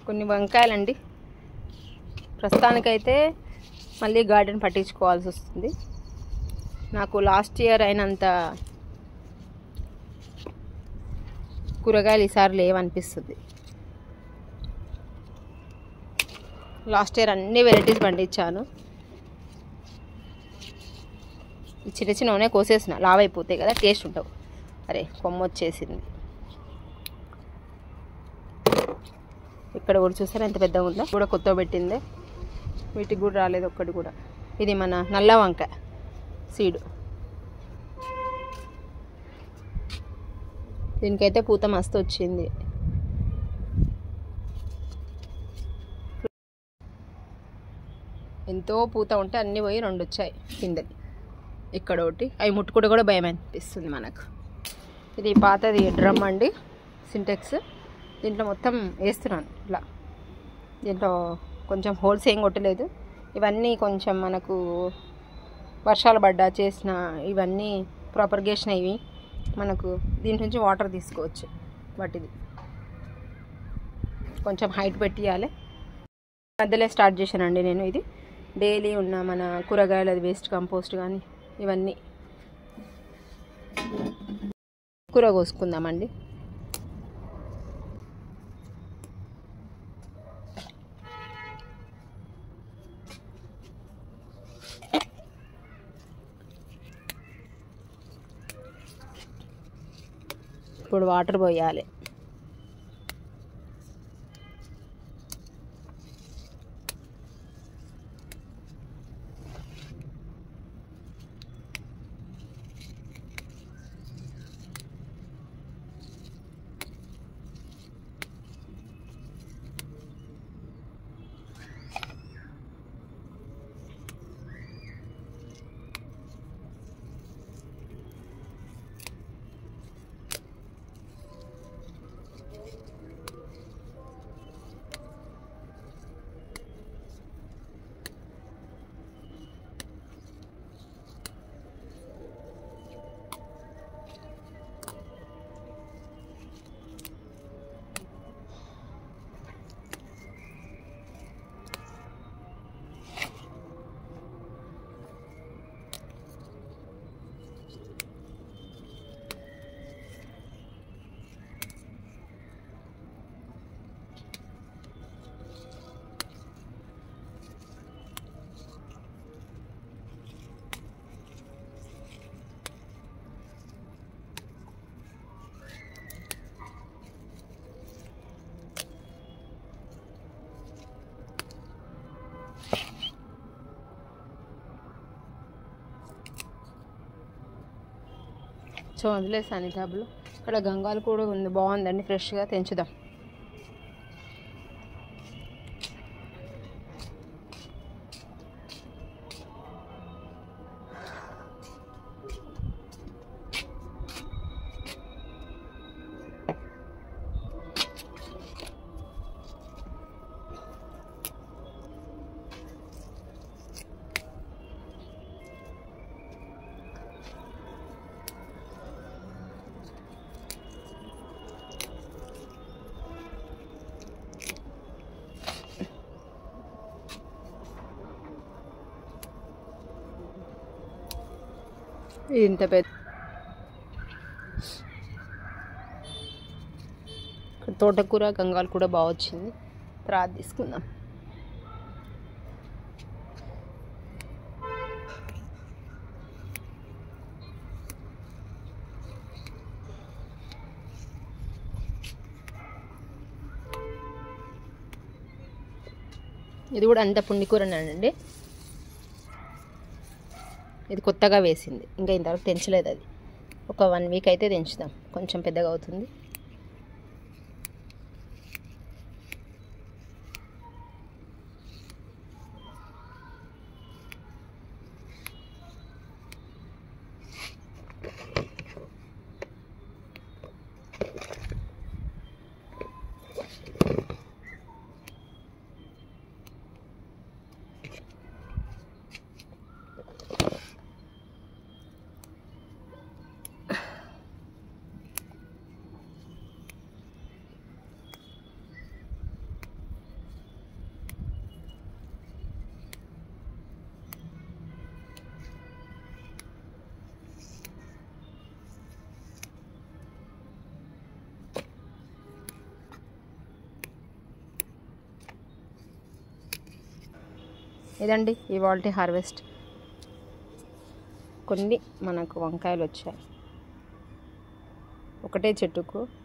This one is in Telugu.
కొన్ని వంకాయలండి ప్రస్తుతానికైతే మళ్ళీ గార్డెన్ పట్టించుకోవాల్సి వస్తుంది నాకు లాస్ట్ ఇయర్ అయినంత కూరగాయలు ఈసారి లేవనిపిస్తుంది లాస్ట్ ఇయర్ అన్ని వెరైటీస్ పండించాను ఈ చిన్న చిన్నవనే కోసేసిన లావ్ అయిపోతాయి కదా టేస్ట్ ఉంటావు అరే కొమ్మ వచ్చేసింది ఇక్కడ కూడా చూసారా ఎంత పెద్దగా ఉందో కూడా కొత్త పెట్టిందే వీటికి కూడా రాలేదు ఒక్కటి కూడా ఇది మన నల్ల వంకాయ సీడు దీనికైతే పూత మస్తు వచ్చింది ఎంతో పూత ఉంటే అన్నీ పోయి రెండు వచ్చాయి కిందకి ఇక్కడ ఒకటి అవి ముట్టుకుంటే కూడా భయం అనిపిస్తుంది మనకు ఇది పాతది డ్రమ్ అండి సింటెక్స్ దీంట్లో మొత్తం వేస్తున్నాను ఇట్లా దీంట్లో కొంచెం హోల్స్ ఏం కొట్టలేదు ఇవన్నీ కొంచెం మనకు వర్షాలు పడ్డా చేసిన ఇవన్నీ ప్రాపర్గేషన్ అయ్యి మనకు దీంట్ నుంచి వాటర్ తీసుకోవచ్చు వాటిది కొంచెం హైట్ పెట్టియాలి మధ్యలో స్టార్ట్ చేశానండి నేను ఇది డైలీ ఉన్న మన కూరగాయలది వేస్ట్ కంపోస్ట్ కానీ ఇవన్నీ కూర కోసుకుందామండి ఇప్పుడు వాటర్ పోయాలి సో వదిలేసాను ఈ టబ్లో ఇక్కడ గంగాలు కూడా ఉంది బాగుందండి ఫ్రెష్గా తెంచుదాం ఇంత పెద్ద ఇక్కడ తోటకూర గంగాలు కూడా బాగా వచ్చింది తర్వాత తీసుకుందాం ఇది కూడా అంత పుండికూరనండి ఇది కొత్తగా వేసింది ఇంకా ఇంతవరకు తెంచలేదు అది ఒక వన్ వీక్ అయితే తెంచుదాం కొంచెం పెద్దగా అవుతుంది ఇదండి ఇవాల్టి హార్వెస్ట్ కొన్ని మనకు వంకాయలు వచ్చాయి ఒకటే చెట్టుకు